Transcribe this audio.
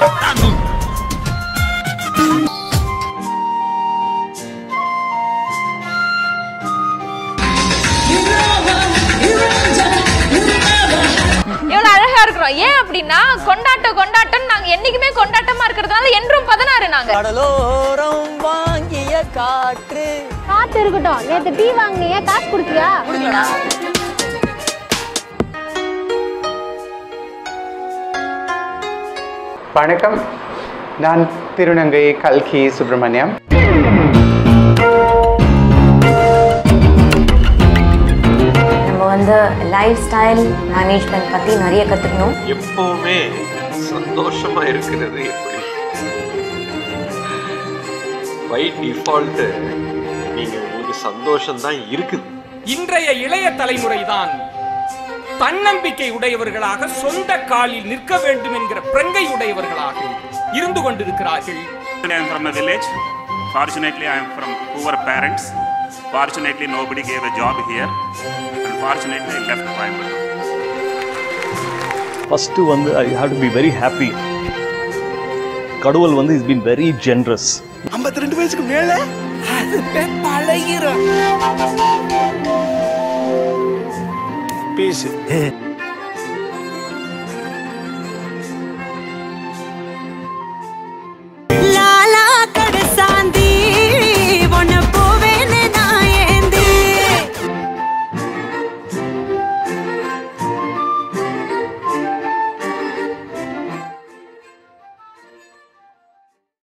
எவ்வளவு அழகா இருக்கிறோம் ஏன் அப்படின்னா கொண்டாட்டம் கொண்டாட்டம் நாங்க என்னைக்குமே கொண்டாட்டமா இருக்கிறதுனால என்றும் பதினாறு நாங்க கடலோரம் வாங்கிய காற்று காத்து இருக்கட்டும் நேத்து டீ வாங்குனீங்க காசு கொடுத்தியா வணக்கம் நான் திருநங்கை கல்கி சுப்பிரமணியம் நம்ம வந்து லைஃப் ஸ்டைல் மேனேஜ்மெண்ட் பற்றி நிறைய கற்றுக்கணும் எப்பவுமே சந்தோஷமா இருக்கிறது எப்படி பை டிஃபால்ட் நீங்க உங்களுக்கு சந்தோஷம் தான் இருக்குது இன்றைய இளைய தலைமுறைதான் தன்னம்பிக்கை உடையவர்களாக சொந்த காலில் நிற்க வேண்டும் என்கிற பிரங்கை உடையவர்களாக இருந்து கொண்டிருக்கிறார்கள் I am from a village. Fortunately, I am from poor parents. Fortunately, nobody gave a job here. Unfortunately, I left Coimbatore. First வந்து I have to be very happy கடவுள் வந்து இஸ் பீன் வெரி ஜென்ரஸ் ஐம்பத்தி ரெண்டு வயசுக்கு மேல பழகிற பேசு